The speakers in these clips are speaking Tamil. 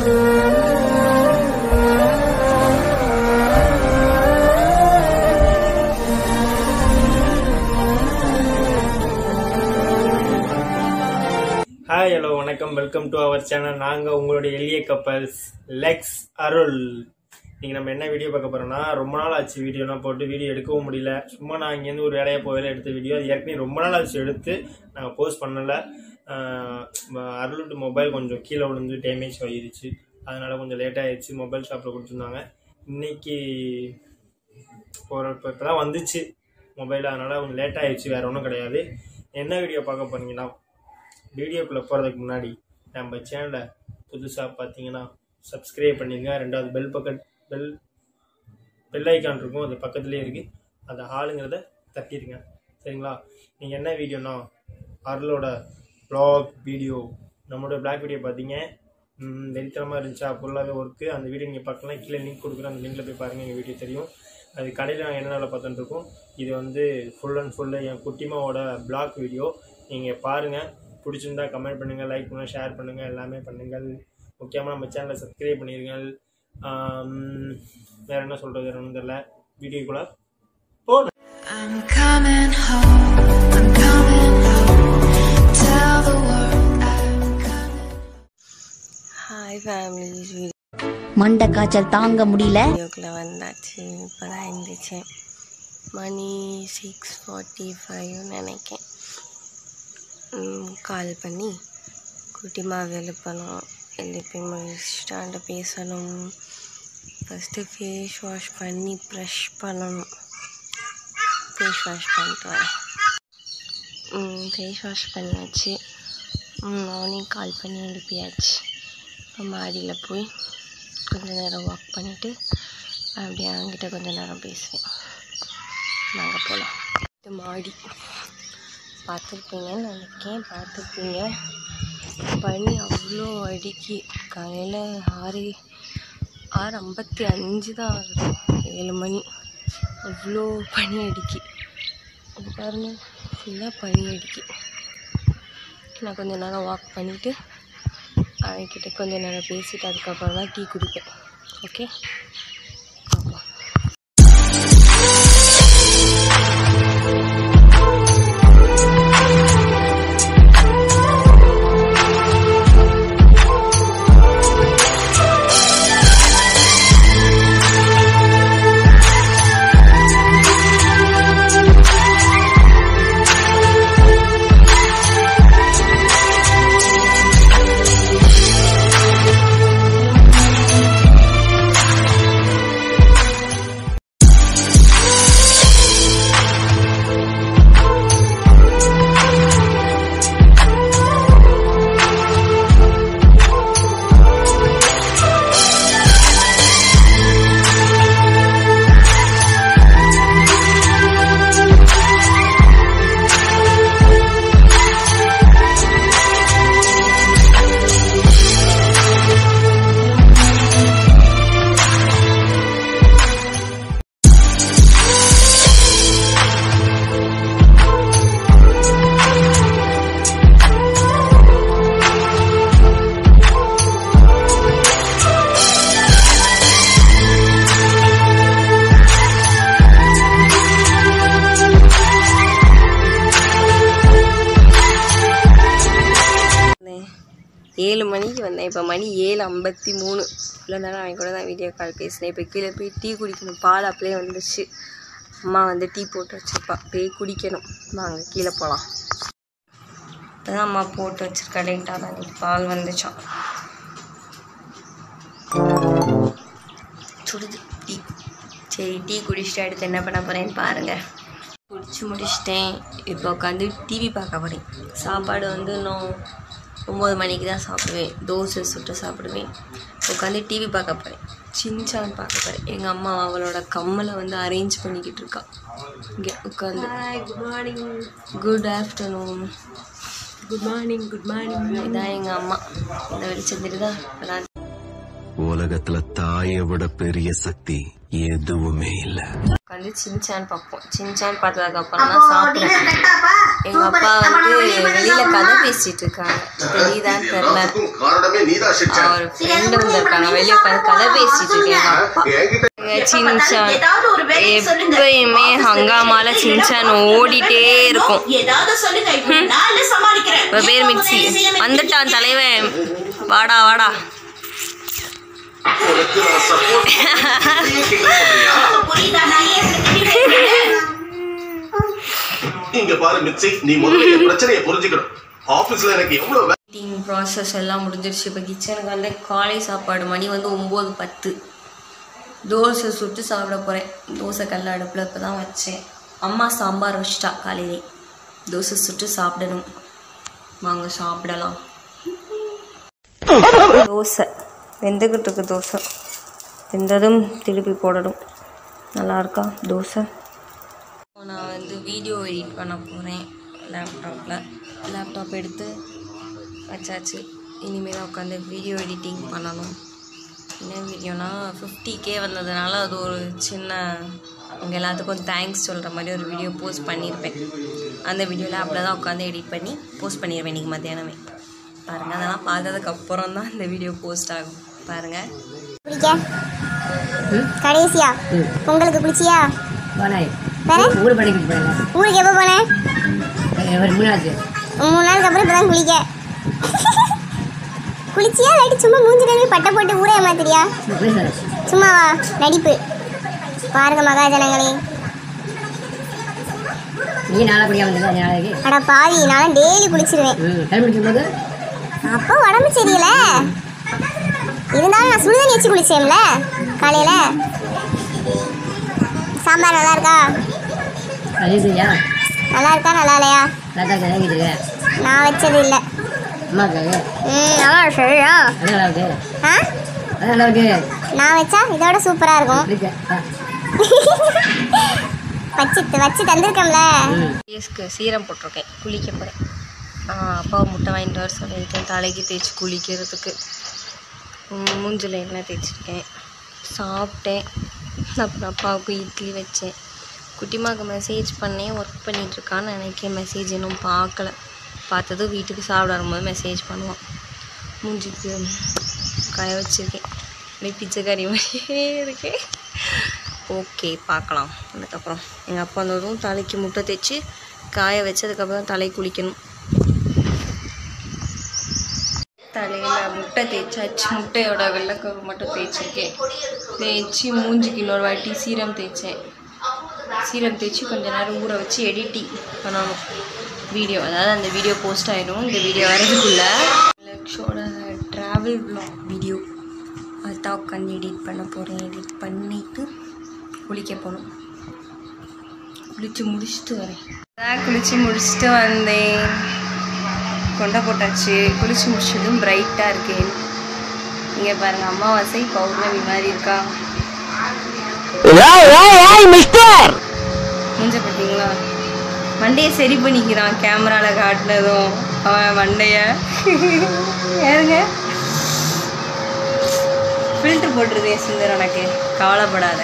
ஹாய் ஹலோ வணக்கம் வெல்கம் டு அவர் சேனல் நாங்கள் உங்களுடைய எளிய கப்பல்ஸ் லெக்ஸ் அருள் நீங்கள் நம்ம என்ன வீடியோ பார்க்க போகிறோம்னா ரொம்ப நாள் ஆச்சு வீடியோலாம் போட்டு வீடியோ எடுக்கவும் முடியல சும்மா நான் இங்கேருந்து ஒரு வேலையாக போயில எடுத்த வீடியோ அது ஏற்கனவே ரொம்ப நாள் ஆச்சு எடுத்து நாங்கள் போஸ்ட் பண்ணலை அருள்ட்டு மொபைல் கொஞ்சம் கீழே விழுந்து டேமேஜ் ஆகிருச்சு அதனால் கொஞ்சம் லேட் ஆயிடுச்சு மொபைல் ஷாப்பில் கொடுத்துருந்தாங்க இன்னைக்கு ஒரு இப்போ இப்போ தான் வந்துச்சு மொபைல் அதனால் கொஞ்சம் லேட் ஆயிடுச்சு வேறு ஒன்றும் கிடையாது என்ன வீடியோ பார்க்க போறீங்கன்னா வீடியோக்குள்ளே போகிறதுக்கு முன்னாடி நம்ம சேனலை புதுசாக பார்த்தீங்கன்னா சப்ஸ்கிரைப் பண்ணிடுங்க ரெண்டாவது bell bucket bell bell icon இருக்கும் அது பக்கத்துலேயே இருக்குது அந்த ஆளுங்கிறத தட்டிடுங்க சரிங்களா நீங்கள் என்ன வீடியோனா அருளோட vlog வீடியோ நம்மளோட பிளாக் வீடியோ பார்த்தீங்க ம், வெறித்தனமாக இருந்துச்சா ஃபுல்லாகவே ஒர்க்கு அந்த வீடியோ நீங்கள் பார்க்கலாம் கீழே லிங்க் கொடுக்குறேன் அந்த லிங்கில் போய் பாருங்கள் எங்கள் வீடியோ தெரியும் அது கடையில் நாங்கள் என்ன வேலை பார்த்துட்டு இருக்கோம் இது வந்து ஃபுல் அண்ட் ஃபுல்லு என் குட்டிமாவோட பிளாக் வீடியோ நீங்கள் பாருங்கள் பிடிச்சிருந்தா கமெண்ட் பண்ணுங்கள் லைக் பண்ணுங்கள் ஷேர் பண்ணுங்கள் எல்லாமே பண்ணுங்கள் முக்கியமாக நம்ம சேனலை சப்ஸ்கிரைப் பண்ணிடுங்கள் ஆம், வேற என்ன சொல்கிறது வேற ஒன்றும் தெரியல வீடியோக்குள்ளே போகணும் I'm coming home. I'm coming home. Tell the world I'm coming. Hi family மண்டை காய்ச்சல் தாங்க முடியல வீடியோக்குள்ளே வந்தாச்சு இப்போ தான் எழுந்திரிச்சேன் மணி சிக்ஸ் ஃபார்ட்டி ஃபைவ்னு நினைக்கேன் கால் பண்ணி குட்டிமா எழுப்பணும் எழுப்பி முடிச்சுட்டு பேசணும் ஃபஸ்ட்டு ஃபேஸ் வாஷ் பண்ணி ப்ரஷ் பண்ணணும் ஃபேஸ் வாஷ் பண்ணிட்டு வரேன் ஃபேஸ் வாஷ் பண்ணியாச்சு மார்னிங் கால் பண்ணி எழுப்பியாச்சு இப்போ மாடியில் போய் கொஞ்ச நேரம் வாக் பண்ணிவிட்டு அப்படியே அவங்ககிட்ட கொஞ்ச நேரம் பேசுவேன் நாங்கள் போகலாம் இது மாடி பார்த்துருப்பீங்கன்னு நினைக்கேன் பார்த்துருப்பீங்க பனி அவ்வளோ அடிக்கி காலையில் ஆறு ஆறு ஐம்பத்தி அஞ்சு தான் ஆகுது ஏழு மணி அவ்வளோ பனி அடிக்கி அது பாருங்க ஃபுல்லாக பனி அடிக்கி நான் கொஞ்ச நேரம் வாக் பண்ணிவிட்டு அவன்கிட்ட கொஞ்ச நேரம் பேசிட்டு அதுக்கப்புறம் தான் டீ குடிப்பேன் ஓகே பார்ப்போம் வந்தேன். ஏழு மணிக்கு வந்தேன் இப்போ மணி ஏழு ஐம்பத்தி மூணு இவ்வளோ நேரம் அவன் கூட தான் வீடியோ கால் பேசினேன் இப்போ கீழே போய் டீ குடிக்கணும் பால் அப்படியே வந்துருச்சு அம்மா வந்து டீ போட்டு வச்சிருப்பா போய் குடிக்கணும் வாங்க கீழே போகலாம் இப்போதான் அம்மா போட்டு வச்சிருக்கா லேட்டாக தான் இன்னைக்கு பால் வந்துச்சான் சுடுது டீ சரி டீ குடிச்சிட்டு அடுத்து என்ன பண்ண போகிறேன்னு பாருங்கள் குடிச்சு முடிச்சிட்டேன் இப்போ உட்காந்து டிவி பார்க்க போகிறேன் சாப்பாடு வந்து இன்னும் ஒம்பது மணிக்கு தான் சாப்பிடுவேன் தோசை சுட்டு சாப்பிடுவேன் உட்காந்து டிவி பார்க்க போகிறேன் சின்சான் பார்க்க போகிறேன் எங்கள் அம்மா அவளோட கம்மலை வந்து அரேஞ்ச் பண்ணிக்கிட்டு இருக்கா இங்கே உட்காந்து good morning good afternoon good morning good morning இதான் எங்கள் அம்மா இந்த வெளிச்சம் தெரியுதா நான் உலகத்துல தாயை விட பெரிய சக்தி எதுவுமே இல்ல உட்காந்து சின்சான் பார்ப்போம் சின்சான் பார்த்ததுக்கு அப்புறம் தான் சாப்பிடுவேன் எங்க அப்பா வந்து வெளியில கதை பேசிட்டு இருக்காங்க தெரியுதான்னு தெரியல காரணமே நீதான் சிரிச்ச. அவர் ஃப்ரெண்டு வந்திருக்காங்க வெளியே உட்காந்து கதை பேசிட்டு இருக்கேன் எங்க அப்பா எங்க சின்சான் எப்பயுமே ஹங்காமால சின்சான் ஓடிட்டே இருக்கும் ஏதாவது சொல்லுங்க இப்ப நான் இல்ல சமாளிக்கிறேன் இவ பேர் மிக்சி வந்துட்டான் தலைவன் வாடா வாடா உனக்கு நான் support பண்றேன். நீ கேட்க போறியா? புரியுதா நான் ஏன் இப்படி திடீர்னு இங்க பாரு மிச்சி நீ முதல்ல என் பிரச்சனையை புரிஞ்சுக்கணும் ஆபீஸ்ல எனக்கு எவ்வளவு வே- மீட்டிங் ப்ராசஸ் எல்லாம் முடிஞ்சிருச்சு இப்போ கிச்சனுக்கு வந்து காலை சாப்பாடு மணி வந்து ஒம்பது பத்து தோசை சுட்டு சாப்பிட போகிறேன் தோசை கல்ல அடுப்பில் இப்போ தான் வச்சேன் அம்மா சாம்பார் வச்சிட்டா காலையிலே தோசை சுட்டு சாப்பிடணும் வாங்க சாப்பிடலாம் தோசை வெந்துக்கிட்டு இருக்கு தோசை வெந்ததும் திருப்பி போடணும் நல்லா இருக்கா தோசை நான் வந்து வீடியோ எடிட் பண்ண போகிறேன் லேப்டாப்பில் லேப்டாப் எடுத்து வச்சாச்சு இனிமேல் தான் உட்காந்து வீடியோ எடிட்டிங் பண்ணணும் என்ன வீடியோனா ஃபிஃப்டி கே வந்ததுனால அது ஒரு சின்ன உங்கள் எல்லாத்துக்கும் தேங்க்ஸ் சொல்கிற மாதிரி ஒரு வீடியோ போஸ்ட் பண்ணியிருப்பேன் அந்த வீடியோவில் அப்படியே தான் உட்காந்து எடிட் பண்ணி போஸ்ட் பண்ணிடுவேன் இன்றைக்கி மத்தியானமே பாருங்கள் அதெல்லாம் பார்த்ததுக்கு அப்புறம் தான் இந்த வீடியோ போஸ்ட் ஆகும் பாருங்கள் குளிக்க கடைசியா பொங்கலுக்கு குளிச்சியா போனேன் வேற ஊர் படிக்க போனேன் ஊருக்கு எப்போ போனேன் ஒரு மூணு ஆச்சு மூணு நாளுக்கு அப்புறம் இப்போ தான் குளிக்க குளிச்சியா இல்லாட்டி சும்மா மூஞ்சி கழுவி பட்டை போட்டு ஊரே ஏமாத்திரியா பேசுறேன் சும்மாவா நடிப்பு பாருங்க மகாஜனங்களே நீ நாளை படிக்க வந்தது நாளைக்கு அட பாவி நான் டெய்லி குளிச்சிருவேன் ம் டைம் முடிக்கும் போது அப்போ உடம்பு சரியில்ல இருந்தாலும் நான் சுடுதண்ணி வச்சு குளிச்சேன்ல காலையில் சாம்பார் நல்லா இருக்கா அது சரியா நல்லா இருக்கா நல்லா இல்லையா நல்லா தான் இறங்கிட்டு இருக்கேன் நான் வச்சது இல்லை அம்மாக்காக ம் நல்லா சரியா அது நல்லா இருக்கு ஆ அது நல்லா இருக்கு நான் வச்சா இதோட சூப்பராக இருக்கும் இருக்கு ஆ. வச்சு வச்சு தந்திருக்கோம்ல ஃபேஸ்க்கு சீரம் போட்டிருக்கேன் குளிக்க போகிறேன் அப்பாவை முட்டை வாங்கிட்டு வர சொல்லியிருக்கேன் தலைக்கு தேய்ச்சி குளிக்கிறதுக்கு ம், மூஞ்சில எண்ணெய் தேய்ச்சிருக்கேன் சாப்பிட்டேன் அப்புறம் அப்பாவுக்கு இட்லி வச்சேன் குட்டிமாக்கு மெசேஜ் பண்ணேன் ஒர்க் பண்ணிகிட்ருக்கான்னு நினைக்கிறேன் மெசேஜ் இன்னும் பார்க்கல பார்த்ததும் வீட்டுக்கு சாப்பிட வரும்போது மெசேஜ் பண்ணுவான் மூஞ்சிக்கு காய வச்சுருக்கேன் அப்படியே பிச்சைக்காரி மாதிரியே இருக்கேன் ஓகே பார்க்கலாம் அதுக்கப்புறம் எங்கள் அப்பா வந்ததும் தலைக்கு முட்டை தேய்ச்சி காய வச்சதுக்கப்புறம் தலை குளிக்கணும் தலையில் முட்டை தேய்ச்சாச்சு முட்டையோட வெள்ளைக்கரு மட்டும் தேய்ச்சிருக்கேன் தேய்ச்சி மூஞ்சிக்கு இன்னொரு வாட்டி சீரம் தேய்ச்சேன் சீரம் தேய்ச்சி கொஞ்ச நேரம் ஊற வச்சு எடிட்டிங் பண்ணணும் வீடியோ அதாவது அந்த வீடியோ போஸ்ட் ஆகிடும் இந்த வீடியோ வரதுக்குள்ள லக்ஷோட ட்ராவல் vlog வீடியோ அதுதான் உட்காந்து எடிட் பண்ண போகிறேன் எடிட் பண்ணிவிட்டு குளிக்க போகணும் குளித்து முடிச்சுட்டு வரேன் அதான் குளித்து முடிச்சுட்டு வந்தேன் கொண்டை போட்டாச்சு குளிச்சு முடிச்சதும் பிரைட்டாக இருக்கேன் இங்கே பாருங்க அமாவாசை பௌர்ணமி மாதிரி இருக்கா மூஞ்ச பார்த்தீங்களா மண்டையை சரி பண்ணிக்கிறான் கேமராவில் காட்டினதும் அவன் மண்டைய யாருங்க ஃபில்டர் போட்டுருதே சுந்தர் எனக்கு கவலைப்படாத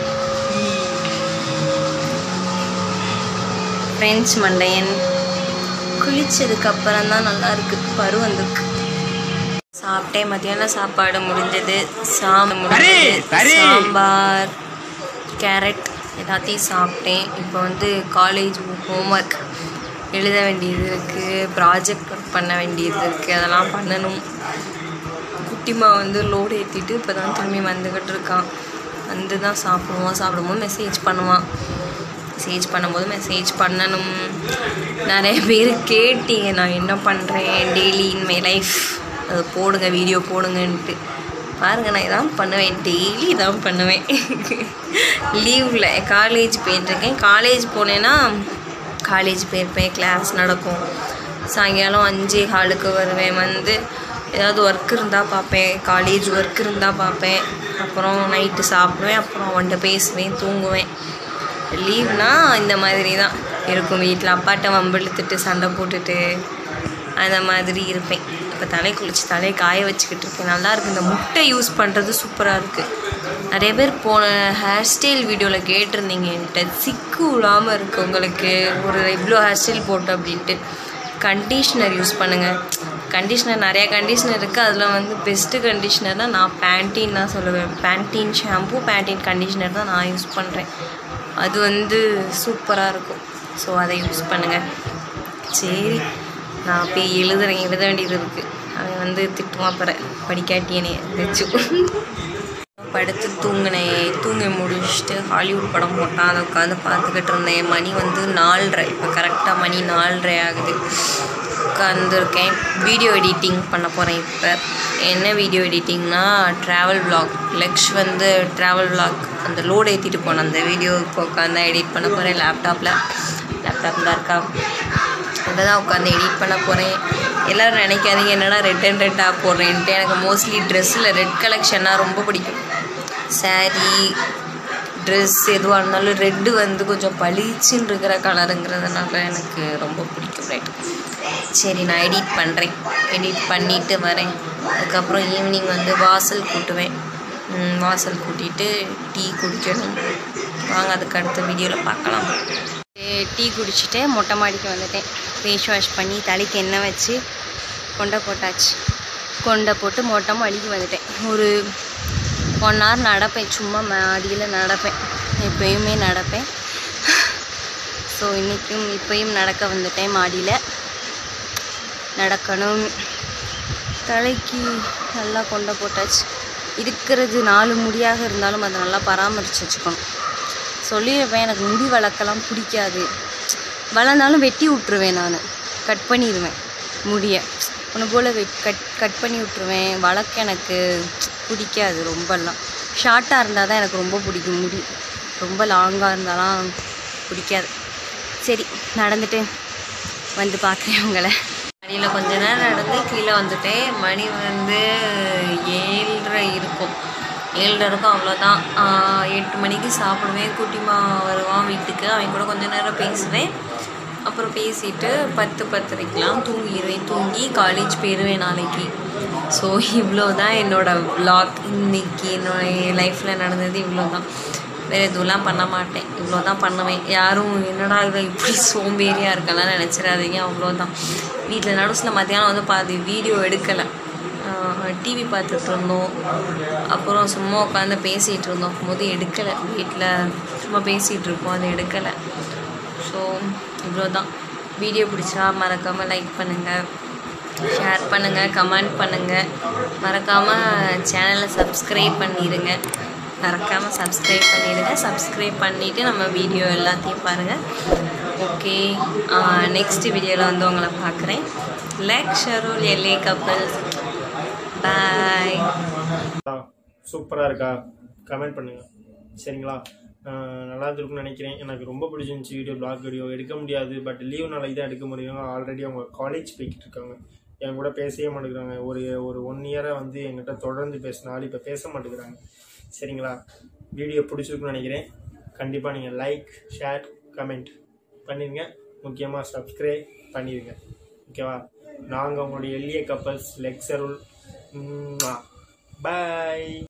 ஃப்ரெஞ்ச் மண்டையன் குளிச்சதுக்கு அப்புறம் தான் நல்லா இருக்கு பரு வந்திருக்கு சாப்பிட்டேன் மத்தியானம் சாப்பாடு முடிஞ்சது சாம் முடிஞ்சது சாம்பார் கேரட் எல்லாத்தையும் சாப்பிட்டேன் இப்போ வந்து காலேஜ் ஹோம்ஒர்க் எழுத வேண்டியது இருக்குது ப்ராஜெக்ட் ஒர்க் பண்ண வேண்டியது இருக்குது அதெல்லாம் பண்ணணும் குட்டிமா வந்து லோடு ஏற்றிட்டு இப்போ தான் திரும்பி வந்துக்கிட்டு இருக்கான் வந்து தான் சாப்பிடுவான் சாப்பிடும்போது மெசேஜ் பண்ணுவான் மெசேஜ் பண்ணும்போது மெசேஜ் பண்ணணும் நிறைய பேர் கேட்டீங்க நான் என்ன பண்ணுறேன் டெய்லி இன் மை லைஃப் அது போடுங்க வீடியோ போடுங்கன்ட்டு பாருங்கள் நான் இதான் பண்ணுவேன் டெய்லி இதான் பண்ணுவேன் லீவில் காலேஜ் போயிட்டுருக்கேன் காலேஜ் போனேன்னா காலேஜ் போயிருப்பேன் கிளாஸ் நடக்கும் சாயங்காலம் அஞ்சே ஹாலுக்கு வருவேன் வந்து ஏதாவது ஒர்க் இருந்தால் பார்ப்பேன் காலேஜ் ஒர்க் இருந்தால் பார்ப்பேன் அப்புறம் நைட்டு சாப்பிடுவேன் அப்புறம் அவன்கிட்ட பேசுவேன் தூங்குவேன் லீவ்னா இந்த மாதிரி தான் இருக்கும் வீட்டில் அப்பாட்ட வம்பிழுத்துட்டு சண்டை போட்டுட்டு அந்த மாதிரி இருப்பேன் இப்போ தலை குளிச்சு தலையை காய வச்சுக்கிட்டு இருக்கேன் நல்லா இருக்கு இந்த முட்டை யூஸ் பண்ணுறது சூப்பராக இருக்குது நிறைய பேர் போன ஹேர் ஸ்டைல் வீடியோவில் கேட்டிருந்தீங்க என்கிட்ட சிக்கு விழாமல் இருக்கு உங்களுக்கு ஒரு இவ்வளோ ஹேர் ஸ்டைல் போட்டு அப்படின்ட்டு கண்டிஷ்னர் யூஸ் பண்ணுங்கள் கண்டிஷ்னர் நிறைய கண்டிஷ்னர் இருக்குது அதில் வந்து பெஸ்ட்டு கண்டிஷ்னர்னால் நான் பேண்டீன் தான் சொல்லுவேன் பேண்டீன் ஷாம்பு பேண்டீன் கண்டிஷ்னர் தான் நான் யூஸ் பண்ணுறேன் அது வந்து சூப்பராக இருக்கும் ஸோ அதை யூஸ் பண்ணுங்கள் சரி நான் போய் எழுதுறேன் எழுத வேண்டியது இருக்குது அவன் வந்து திட்டுவான் பிற படிக்காட்டியனே வச்சு படுத்து தூங்கினேன் தூங்கி முடிச்சுட்டு ஹாலிவுட் படம் போட்டான் அதை உட்காந்து பார்த்துக்கிட்டு இருந்தேன் மணி வந்து நாலரை இப்போ கரெக்டாக மணி நாலரை ஆகுது உட்காந்துருக்கேன் வீடியோ எடிட்டிங் பண்ண போகிறேன் இப்போ என்ன வீடியோ எடிட்டிங்னா ட்ராவல் vlog லக்ஷ் வந்து ட்ராவல் vlog அந்த லோடு ஏற்றிட்டு போனேன் அந்த வீடியோ இப்போ உட்காந்து எடிட் பண்ண போகிறேன் லேப்டாப்பில் லேப்டாப் தான் இருக்கா அதை தான் உட்காந்து எடிட் பண்ண போகிறேன் எல்லோரும் நினைக்காதீங்க என்னடா ரெட் அண்ட் ரெட்டாக போடுறேன்ட்டு எனக்கு மோஸ்ட்லி ட்ரெஸ்ஸில் ரெட் கலெக்ஷன்னா ரொம்ப பிடிக்கும் saree ட்ரெஸ் எதுவாக இருந்தாலும் ரெட்டு வந்து கொஞ்சம் பளிச்சுன்னு இருக்கிற கலருங்கிறதுனால எனக்கு ரொம்ப பிடிக்கும் ரெட் சரி நான் எடிட் பண்ணுறேன் எடிட் பண்ணிவிட்டு வரேன் அதுக்கப்புறம் ஈவினிங் வந்து வாசல் கூட்டுவேன் ம், வாசல் கூட்டிட்டு டீ குடிக்கணும் வாங்க அதுக்கு அடுத்த வீடியோவில் பார்க்கலாம் டீ குடிச்சிட்டு மொட்டை மாடிக்கு வந்துட்டேன் ஃபேஸ் வாஷ் பண்ணி தலைக்கு எண்ணெய் வச்சு கொண்டை போட்டாச்சு கொண்டை போட்டு மொட்டை மாடிக்கு வந்துட்டேன் ஒரு ஒன் ஹவர் நடப்பேன் சும்மா மாடியில் நடப்பேன் எப்பயுமே நடப்பேன் ஸோ இன்றைக்கும் இப்பயும் நடக்க வந்துட்டேன் மாடியில் நடக்கணும் தலைக்கு நல்லா கொண்டை போட்டாச்சு இருக்கிறது நாலு முடியாக இருந்தாலும் அதை நல்லா பராமரித்து வச்சுக்கணும் சொல்லியிருப்பேன் எனக்கு முடி வளர்க்கலாம் பிடிக்காது வளர்ந்தாலும் வெட்டி விட்ருவேன் நான் கட் பண்ணிடுவேன் முடியை உன்னை போல் வெட் கட் கட் பண்ணி விட்ருவேன் வளர்க்க எனக்கு பிடிக்காது ரொம்பலாம் ஷார்ட்டாக இருந்தால் தான் எனக்கு ரொம்ப பிடிக்கும் முடி ரொம்ப லாங்காக இருந்தாலாம் பிடிக்காது சரி நடந்துட்டு வந்து பார்க்குறேன் உங்களை மணியில் கொஞ்ச நேரம் நடந்து கீழே வந்துட்டேன் மணி வந்து ஏழரை இருக்கும் ஏழரை இருக்கும் அவ்வளோதான் ஆஹ் எட்டு மணிக்கு சாப்பிடுவேன் குட்டிமா வருவான் வீட்டுக்கு அவன் கூட கொஞ்ச நேரம் பேசுவேன் அப்புறம் பேசிட்டு பத்து பத்தரைக்கெலாம் தூங்கிடுவேன் தூங்கி காலேஜ் போயிடுவேன் நாளைக்கு ஸோ இவ்வளோ தான் என்னோடய vlog இன்னைக்கு என்னோட லைஃப்பில் நடந்தது இவ்வளோ தான் வேறு எதுவும்லாம் பண்ண மாட்டேன் இவ்வளோ தான் பண்ணுவேன் யாரும் என்னடா இவ இப்படி சோம்பேறியாக இருக்கலாம் நினச்சிடாதீங்க அவ்வளோதான் வீட்டில் நடுசில் மத்தியானம் வந்து பாதி வீடியோ எடுக்கலை டிவி பார்த்துட்டு இருந்தோம் அப்புறம் சும்மா உட்காந்து பேசிகிட்டு இருந்தோம் போது எடுக்கலை வீட்டில் சும்மா பேசிகிட்டு இருக்கோம் அது எடுக்கலை ஸோ இவ்வளோ தான் வீடியோ பிடிச்சா மறக்காமல் லைக் பண்ணுங்கள் ஷேர் பண்ணுங்கள் கமெண்ட் பண்ணுங்கள் மறக்காமல் சேனலை சப்ஸ்கிரைப் பண்ணிடுங்க மறக்காமல் சப்ஸ்கிரைப் பண்ணிடுங்க சப்ஸ்கிரைப் பண்ணிவிட்டு நம்ம வீடியோ எல்லாத்தையும் பாருங்கள் ஓகே நெக்ஸ்ட் வீடியோவில் வந்து உங்களை பார்க்குறேன் லைக் ஷரோல் எல்ஏ கப்பல்ஸ் பாய் சூப்பராக இருக்கா கமெண்ட் பண்ணுங்கள் சரிங்களா ஆஹ் நல்லா இருந்திருக்கும்னு நினைக்கிறேன் எனக்கு ரொம்ப பிடிச்சிருந்துச்சி வீடியோ பிளாக் வீடியோ எடுக்க முடியாது பட் லீவ் நாளைக்கு தான் எடுக்க முடியும் ஆல்ரெடி அவங்க காலேஜ் போய்கிட்டு இருக்காங்க என் கூட பேசவே மாட்டேங்கிறாங்க ஒரு ஒரு ஒன் இயராக வந்து என்கிட்ட தொடர்ந்து பேசினாலும் இப்போ பேச மாட்டேங்கிறாங்க சரிங்களா வீடியோ பிடிச்சிருக்குன்னு நினைக்கிறேன் கண்டிப்பாக நீங்கள் லைக் ஷேர் கமெண்ட் பண்ணிடுங்க முக்கியமாக சப்ஸ்கிரைப் பண்ணிடுங்க ஓகேவா நாங்கள் உங்களுடைய எளிய கப்பல்ஸ் லெக்சருள் பாய்